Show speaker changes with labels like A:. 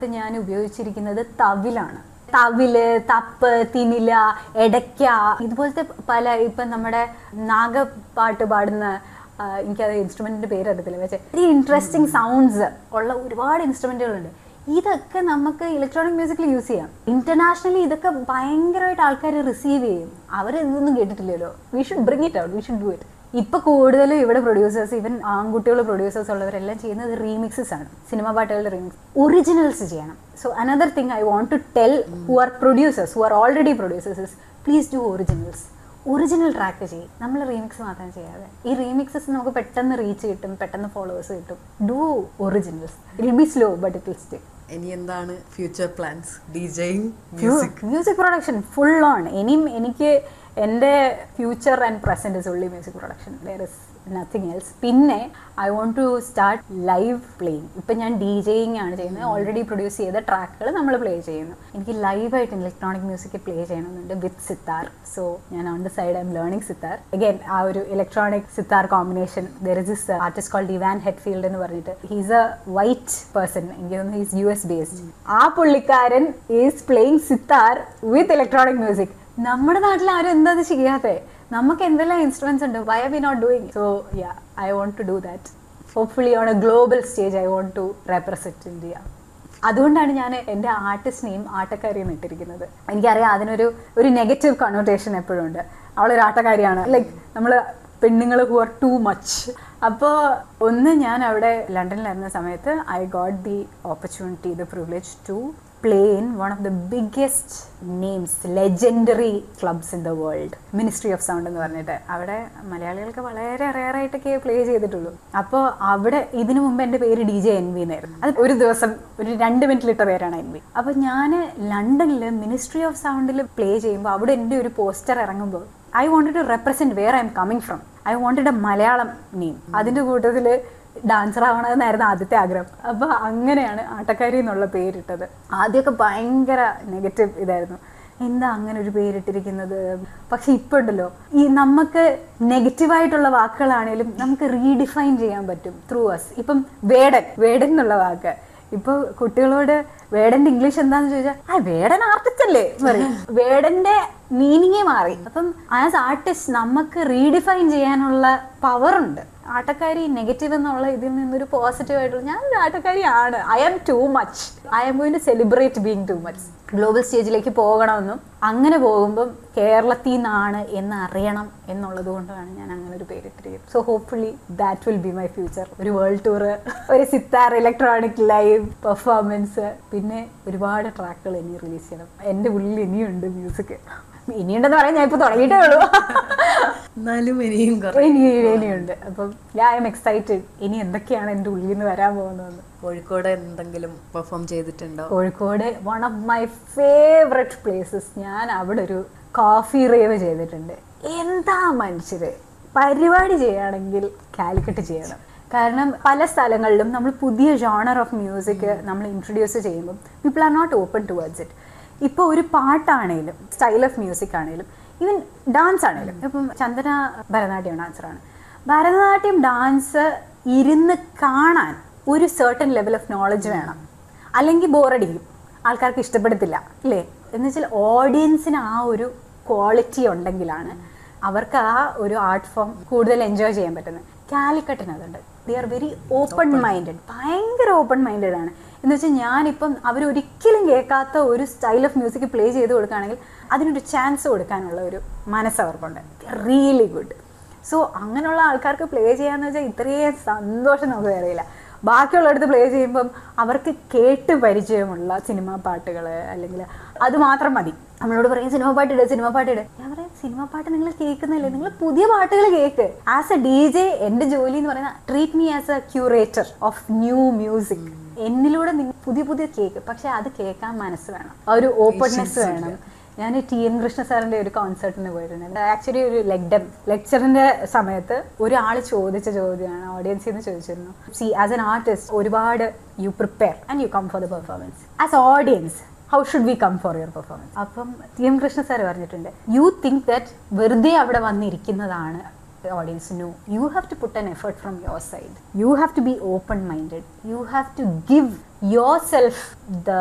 A: ഞാൻ ഉപയോഗിച്ചിരിക്കുന്നത് തവിലാണ് തവില് തപ്പ് തിനില എടയ്ക്ക ഇതുപോലത്തെ പല ഇപ്പം നമ്മുടെ നാഗപ്പാട്ട് പാടുന്ന ആ, എനിക്കത് ഇൻസ്ട്രുമെന്റിന്റെ പേര് അറിയത്തില്ല പക്ഷേ വെരി ഇൻട്രസ്റ്റിംഗ് സൗണ്ട്സ് ഉള്ള ഒരുപാട് ഇൻസ്ട്രുമെന്റുകളുണ്ട് ഇതൊക്കെ നമുക്ക് ഇലക്ട്രോണിക് മ്യൂസിക്കിൽ യൂസ് ചെയ്യാം ഇന്റർനാഷണലി ഇതൊക്കെ ഭയങ്കരമായിട്ട് ആൾക്കാർ റിസീവ് ചെയ്യും അവർ ഇതൊന്നും കേട്ടിട്ടില്ലല്ലോ we should bring it out we should do it ഇപ്പൊ കൂടുതലും ഇവിടെ പ്രൊഡ്യൂസേഴ്സ് ഈവൻ ആൺകുട്ടികൾ പ്രൊഡ്യൂസേഴ്സ് ഉള്ളവരെല്ലാം ചെയ്യുന്നത് റീമിക്സസ് ആണ് സിനിമ പാട്ടുകളുടെ റീമിക്സ് ഒറിജിനൽസ് ചെയ്യണം so another thing I want to tell who are producers who are already producers please do originals original track ചെയ്യും നമ്മൾ റീമിക്സ് മാത്രം ചെയ്യാതെ ഈ റീമിക്സസ് നമുക്ക് പെട്ടെന്ന് റീച്ച് കിട്ടും പെട്ടെന്ന് ഫോളോവേഴ്സ് കിട്ടും do originals it will be slow but it will stay
B: ഇനി എന്താണ് future plans DJing music
A: music production full on ഇനിയും എനിക്ക് എൻ്റെ future and present is only music production there is nothing else പിന്നെ I want to start live playing ഇപ്പം ഞാൻ D ജെയിങ് ആണ് ചെയ്യുന്നത് ഓൾറെഡി പ്രൊഡ്യൂസ് ചെയ്ത ട്രാക്കുകൾ നമ്മൾ പ്ലേ ചെയ്യുന്നു എനിക്ക് ലൈവായിട്ട് ഇലക്ട്രോണിക് മ്യൂസിക് പ്ലേ ചെയ്യണമെന്നുണ്ട് വിത്ത് സിത്താർ സോ ഞാൻ on the side I'm learning sitar again ആ ഒരു electronic sitar combination there is this artist called Ivan Headfield എന്ന് പറഞ്ഞിട്ട് ഹീസ് എ വൈറ്റ് പേഴ്സൺ എനിക്ക് തോന്നുന്നു ഹീസ് യു എസ് ബേസ്ഡ് ആ പുള്ളിക്കാരൻ is playing sitar with electronic music നമ്മുടെ നാട്ടിൽ ആരും എന്താ അത് ചെയ്യാത്തെ നമുക്ക് എന്തെല്ലാം ഇൻസ്ട്രുമെന്റ്സ് ഉണ്ട് why we not doing so yeah I want to do that hopefully on a global stage I want to represent India അതുകൊണ്ടാണ് ഞാൻ എൻ്റെ ആർട്ടിസ്റ്റ് നെയിം ആട്ടക്കാരി ഇട്ടിരിക്കുന്നത് എനിക്കറിയാം അതിനൊരു ഒരു നെഗറ്റീവ് കണോട്ടേഷൻ എപ്പോഴും ഉണ്ട് അവളൊരു ആട്ടക്കാരിയാണ് ലൈക്ക് നമ്മൾ പെണ്ണുങ്ങൾ ഹു ആർ ടു മച്ച് അപ്പോൾ ഒന്ന് ഞാൻ അവിടെ ലണ്ടനിലായിരുന്ന സമയത്ത് I got the opportunity the privilege to play in one of the biggest names legendary clubs in the world Ministry of Sound എന്ന് പറഞ്ഞിട്ട് അവിടെ മലയാളികൾക്ക് വളരെ റെയർ ആയിട്ടൊക്കെ പ്ലേ ചെയ്തിട്ടുള്ളൂ അപ്പോൾ അവിടെ ഇതിനു മുമ്പ് എൻ്റെ പേര് ഡി ജെ എൻ വി എന്നായിരുന്നു അത് ഒരു ദിവസം ഒരു രണ്ട് മിനിറ്റിലിട്ട പേരാണ് എൻ വി അപ്പോൾ ഞാൻ ലണ്ടനിൽ മിനിസ്ട്രി ഓഫ് സൗണ്ടിൽ പ്ലേ ചെയ്യുമ്പോൾ അവിടെ എൻ്റെ ഒരു പോസ്റ്റർ ഇറങ്ങുമ്പോൾ I wanted to represent where I'm coming from I wanted a Malayalam name അതിൻ്റെ കൂട്ടത്തിൽ ഡാൻസർ ആവണമെന്നായിരുന്നു ആദ്യത്തെ ആഗ്രഹം അപ്പോൾ അങ്ങനെയാണ് ആട്ടക്കാരി എന്നുള്ള പേരിട്ടത് ആദ്യമൊക്കെ ഭയങ്കര നെഗറ്റീവ് ഇതായിരുന്നു എന്താ അങ്ങനെ ഒരു പേരിട്ടിരിക്കുന്നത് പക്ഷെ ഇപ്പൊ ഉണ്ടല്ലോ ഈ നമുക്ക് നെഗറ്റീവായിട്ടുള്ള വാക്കുകളാണേലും നമുക്ക് റീഡിഫൈൻ ചെയ്യാൻ പറ്റും ത്രൂ അസ് ഇപ്പം വേടൻ വേടൻ എന്നുള്ള വാക്ക് ഇപ്പൊ കുട്ടികളോട് വേടന്റെ ഇംഗ്ലീഷ് എന്താന്ന് ചോദിച്ചാൽ ആ വേടൻ ആർട്ടിസ്റ്റ് അല്ലേ എന്ന് പറയും വേടന്റെ മീനിങ്ങേ മാറി അപ്പം ആസ് ആർട്ടിസ്റ്റ് നമുക്ക് റീഡിഫൈൻ ചെയ്യാനുള്ള പവർ ഉണ്ട് ആട്ടക്കാരി നെഗറ്റീവ് എന്നുള്ള ഇതിൽ നിന്നൊരു പോസിറ്റീവ് ആയിട്ടുള്ള ഞാൻ ഒരു ആട്ടക്കാരിയാണ് I am too much I am going to celebrate being too much global സ്റ്റേജിലേക്ക് പോകണമെന്നും അങ്ങനെ പോകുമ്പം കേരളത്തിൽ നിന്നാണ് എന്ന് അറിയണം എന്നുള്ളത് കൊണ്ടാണ് ഞാൻ അങ്ങനെ ഒരു പേരിട്ടിരിക്കുന്നത് so hopefully that will be my future ഒരു വേൾഡ് ടൂർ ഒരു സിത്താർ ഇലക്ട്രോണിക് ലൈവ് പെർഫോമൻസ് പിന്നെ ഒരുപാട് ട്രാക്കുകൾ ഇനി റിലീസ് ചെയ്യണം എൻ്റെ ഉള്ളിൽ ഇനിയുണ്ട് മ്യൂസിക് ഇനിയുണ്ടെന്ന് പറയാൻ ഞാൻ ഇപ്പൊ തുടങ്ങിയിട്ടേ ഉള്ളൂ
B: എന്നാലും ഇനിയും കുറെ
A: ഇനി ഇനിയുണ്ട് അപ്പം ഞാൻ ഐ എം എക്സൈറ്റഡ് ഇനി എന്തൊക്കെയാണ് എൻ്റെ ഉള്ളിൽ നിന്ന് വരാൻ പോകുന്നതെന്ന്
B: കോഴിക്കോട് എന്തെങ്കിലും പെർഫോം ചെയ്തിട്ടുണ്ടോ
A: Kozhikode one of my favourite places ഞാൻ അവിടെ ഒരു കോഫി റേവ് ചെയ്തിട്ടുണ്ട് എന്താ മനുഷ്യര് പരിപാടി ചെയ്യുകയാണെങ്കിൽ കാലിക്കറ്റ് ചെയ്യണം കാരണം പല സ്ഥലങ്ങളിലും നമ്മൾ പുതിയ ജോണർ ഓഫ് മ്യൂസിക് നമ്മൾ ഇൻട്രൊഡ്യൂസ് ചെയ്യുമ്പം people are not open towards it ഇപ്പോൾ ഒരു പാട്ടാണേലും സ്റ്റൈൽ ഓഫ് മ്യൂസിക് ആണേലും ഈവൻ ഡാൻസ് ആണേലും ഇപ്പം ചന്ദന ഭരതനാട്യം ഡാൻസറാണ് ഭരതനാട്യം ഡാൻസ് ഇരുന്ന് കാണാൻ ഒരു സർട്ടൻ ലെവൽ ഓഫ് നോളജ് വേണം അല്ലെങ്കിൽ ബോറടിക്കും ആൾക്കാർക്ക് ഇഷ്ടപ്പെടത്തില്ല അല്ലേ എന്ന് വെച്ചാൽ ഓഡിയൻസിന് ആ ഒരു ക്വാളിറ്റി ഉണ്ടെങ്കിലാണ് അവർക്ക് ആ ഒരു ആർട്ട് ഫോം കൂടുതൽ എൻജോയ് ചെയ്യാൻ പറ്റുന്നത് കാലിക്കട്ടിന് അതുണ്ട് they are very open minded ഭയങ്കര ഓപ്പൺ മൈൻഡഡ് ആണ് എന്ന് വെച്ചാൽ ഞാനിപ്പം അവരൊരിക്കലും കേൾക്കാത്ത ഒരു സ്റ്റൈൽ ഓഫ് മ്യൂസിക് പ്ലേ ചെയ്ത് കൊടുക്കുകയാണെങ്കിൽ അതിനൊരു ചാൻസ് കൊടുക്കാനുള്ള ഒരു മനസ്സ് അവർക്കുണ്ട് റിയലി ഗുഡ് സോ അങ്ങനെയുള്ള ആൾക്കാർക്ക് പ്ലേ ചെയ്യാന്ന് വെച്ചാൽ ഇത്രയും സന്തോഷം നമുക്ക് അറിയില്ല ബാക്കിയുള്ളടത്ത് പ്ലേ ചെയ്യുമ്പം അവർക്ക് കേട്ട് പരിചയമുള്ള സിനിമാ പാട്ടുകൾ അല്ലെങ്കിൽ അത് മാത്രം മതി നമ്മളോട് പറയും സിനിമ പാട്ടിട് സിനിമ പാട്ടിട് ഞാൻ പറയും സിനിമ പാട്ട് നിങ്ങൾ കേൾക്കുന്നില്ലേ നിങ്ങൾ പുതിയ പാട്ടുകൾ കേൾക്ക് ആസ് എ ഡി ജെ എൻ്റെ ജോലി എന്ന് പറയുന്ന treat me as a curator of new music എന്നിലൂടെ നിങ്ങൾ പുതിയ പുതിയ കേക്ക് പക്ഷെ അത് കേൾക്കാൻ മനസ്സ് വേണം ആ ഒരു ഓപ്പൺനെസ് വേണം ഞാൻ ടി എൻ കൃഷ്ണ സാറിന്റെ ഒരു കോൺസേർട്ടിന് പോയിട്ടുണ്ട് ആക്ച്വലി ഒരു ലെഗ്ഡം ലെക്ചറിന്റെ സമയത്ത് ഒരാൾ ചോദിച്ച ചോദ്യമാണ് ഓഡിയൻസിൽ നിന്ന് ചോദിച്ചിരുന്നു സി ആസ് എൻ ആർട്ടിസ്റ്റ് ഒരുപാട് you prepare and you come for the performance as audience how should we come for your performance അപ്പം ടി എം കൃഷ്ണ സാർ പറഞ്ഞിട്ടുണ്ട് യു തിങ്ക് ദാറ്റ് വെറുതെ അവിടെ വന്നിരിക്കുന്നതാണ് audience no you have to put an effort from your side you have to be open minded you have to give yourself the